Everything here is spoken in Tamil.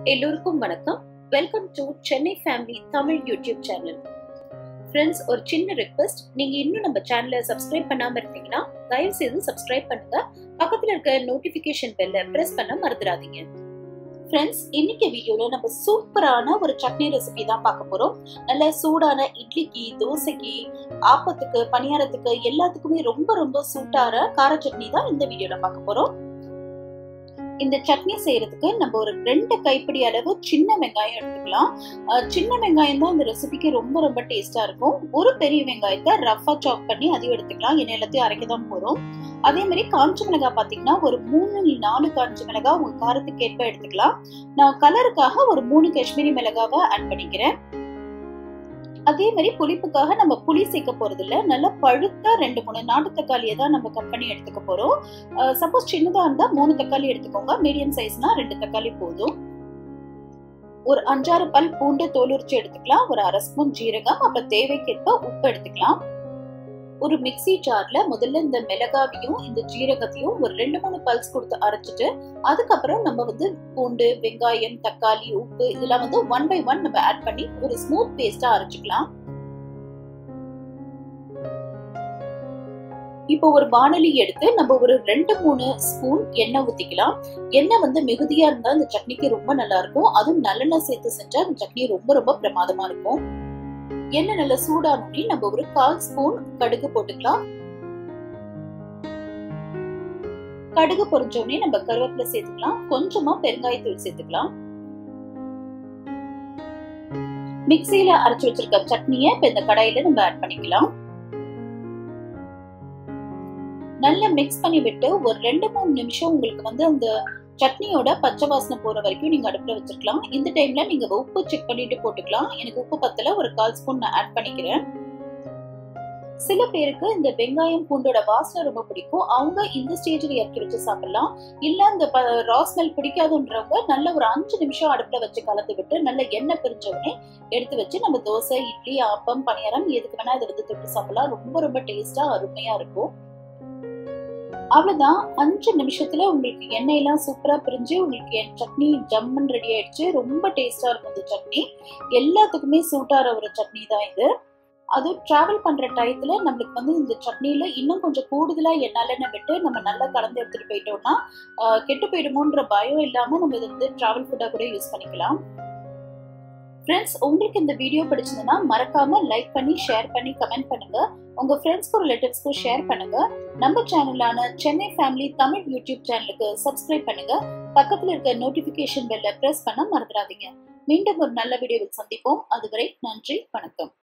எல்லோருக்கும் வணக்கம் welcome to Chennai family Tamil YouTube channel friends ஒரு சின்ன ரெக்வெஸ்ட் நீங்க இன்னும் நம்ம சேனலை சப்ஸ்கிரைப் பண்ணாம இருந்தீங்கன்னா தயவு செய்து சப்ஸ்கிரைப் பண்ணுங்க பக்கத்துல இருக்க நோட்டிபிகேஷன் பெல்ல பிரஸ் பண்ண மறந்துடாதீங்க ஃப்ரெண்ட்ஸ் இன்னைக்கு வீடியோல நம்ம சூப்பரான ஒரு சட்னி ரெசிபி தான் பார்க்க போறோம் நல்ல சூடான இட்லிக்கு தோசைக்கு ஆப்பத்துக்கு பணியாரத்துக்கு எல்லாத்துக்குமே ரொம்ப ரொம்ப சூட்டார கார சட்னி தான் இந்த வீடியோல பார்க்க போறோம் இந்த சட்னி செய்யறதுக்கு நம்ம ஒரு ரெண்டு கைப்பிடி அளவு சின்ன வெங்காயம் எடுத்துக்கலாம் அஹ் சின்ன வெங்காயம் தான் இந்த ரெசிபிக்கு ரொம்ப ரொம்ப டேஸ்டா இருக்கும் ஒரு பெரிய வெங்காயத்தை ரஃபா சாப் பண்ணி அதையும் எடுத்துக்கலாம் என்ன எல்லாத்தையும் அரைக்க தான் போறோம் அதே மாதிரி காஞ்ச மிளகாய் பாத்தீங்கன்னா ஒரு மூணு நாலு காஞ்ச மிளகாய் உங்க காரத்துக்கு ஏற்ப எடுத்துக்கலாம் நான் கலருக்காக ஒரு மூணு காஷ்மீரி மிளகாவை ஆட் பண்ணிக்கிறேன் அதே மாதிரி புளிப்புக்காக நம்ம புளி சேர்க்க போறது இல்ல நல்லா பழுத்த ரெண்டு மூணு நாட்டு தக்காளியை தான் நம்ம கட் பண்ணி எடுத்துக்க போறோம் சப்போஸ் சின்னதா இருந்தா மூணு தக்காளி எடுத்துக்கோங்க மீடியம் சைஸ்னா ரெண்டு தக்காளி போதும் ஒரு அஞ்சாறு பல் பூண்டு தோல் உரிச்சு எடுத்துக்கலாம் ஒரு அரை ஸ்பூன் ஜீரகம் அப்புறம் தேவைக்கேற்ப உப்பு எடுத்துக்கலாம் ஒரு மிக்சி ஜார்ல முதல்ல இந்த மிளகாவையும் இந்த ஜீரகத்தையும் ஒரு ரெண்டு மூணு பல்ஸ் கொடுத்து அரைச்சிட்டு அதுக்கப்புறம் நம்ம வந்து பூண்டு வெங்காயம் தக்காளி உப்பு இதெல்லாம் வந்து ஒன் பை ஒன் நம்ம ஆட் பண்ணி ஒரு ஸ்மூத் பேஸ்டா அரைச்சிக்கலாம் இப்போ ஒரு வானொலி எடுத்து நம்ம ஒரு ரெண்டு மூணு ஸ்பூன் எண்ணெய் ஊத்திக்கலாம் எண்ணெய் வந்து மிகுதியா இருந்தா இந்த சட்னிக்கு ரொம்ப நல்லா இருக்கும் அதுவும் நல்லெண்ணெய் சேர்த்து செஞ்சா இந்த சட்னி ரொம்ப ரொம்ப பிரமாதமா இருக்கும் எண்ணெய் நல்லா சூடானோடனே நம்ம ஒரு கால் ஸ்பூன் கடுகு போட்டுக்கலாம் கடுகு பொரிஞ்சோடனே நம்ம கருவேப்பிலை சேர்த்துக்கலாம் கொஞ்சமா பெருங்காயத்தூள் சேர்த்துக்கலாம் மிக்சியில அரைச்சு வச்சிருக்க சட்னியை இப்ப இந்த கடாயில நம்ம ஆட் பண்ணிக்கலாம் நல்லா மிக்ஸ் பண்ணி விட்டு ஒரு ரெண்டு மூணு நிமிஷம் உங்களுக்கு வந்து அந்த சட்னியோட பச்சை வாசனை போற வரைக்கும் நீங்க அடுப்புல வச்சிருக்கலாம் இந்த டைம்ல நீங்க உப்பு செக் பண்ணிட்டு போட்டுக்கலாம் எனக்கு உப்பு பத்தல ஒரு கால் ஸ்பூன் நான் ஆட் பண்ணிக்கிறேன் சில பேருக்கு இந்த வெங்காயம் பூண்டோட வாசனை ரொம்ப பிடிக்கும் அவங்க இந்த ஸ்டேஜ்ல இறக்கி வச்சு சாப்பிடலாம் இல்ல இந்த ரா ஸ்மெல் பிடிக்காதுன்றவங்க நல்ல ஒரு அஞ்சு நிமிஷம் அடுப்புல வச்சு கலந்து விட்டு நல்ல எண்ணெய் பிரிஞ்ச உடனே எடுத்து வச்சு நம்ம தோசை இட்லி ஆப்பம் பணியாரம் எதுக்கு வேணா இதை வந்து தொட்டு சாப்பிடலாம் ரொம்ப ரொம்ப டேஸ்டா அருமையா இருக்கும் அவ்வளவுதான் அஞ்சு நிமிஷத்துல உங்களுக்கு எண்ணெயெல்லாம் சூப்பரா பிரிஞ்சு உங்களுக்கு என் சட்னி ஜம்முன்னு ரெடி ஆயிடுச்சு ரொம்ப டேஸ்டா இருக்கும் இந்த சட்னி எல்லாத்துக்குமே சூட்டார ஒரு சட்னி தான் இது அதுவும் டிராவல் பண்ற டயத்துல நம்மளுக்கு வந்து இந்த சட்னியில இன்னும் கொஞ்சம் கூடுதலா எண்ணெய் விட்டு நம்ம நல்லா கலந்து எடுத்துட்டு போயிட்டோம்னா கெட்டு போயிடுமோன்ற பயம் இல்லாம நம்ம இதை வந்து டிராவல் ஃபுட்டா கூட யூஸ் பண்ணிக்கலாம் ஃப்ரெண்ட்ஸ் உங்களுக்கு இந்த வீடியோ பிடிச்சதுன்னா மறக்காம லைக் பண்ணி ஷேர் பண்ணி கமெண்ட் பண்ணுங்க உங்க ஃப்ரெண்ட்ஸ்க்கும் ரிலேட்டிவ்ஸ்க்கும் ஷேர் பண்ணுங்க நம்ம சேனலான சென்னை ஃபேமிலி தமிழ் யூடியூப் சேனலுக்கு சப்ஸ்கிரைப் பண்ணுங்க பக்கத்துல இருக்க நோட்டிபிகேஷன் பெல்ல பிரஸ் பண்ண மறந்துடாதீங்க மீண்டும் ஒரு நல்ல வீடியோவில் சந்திப்போம் அதுவரை நன்றி வணக்கம்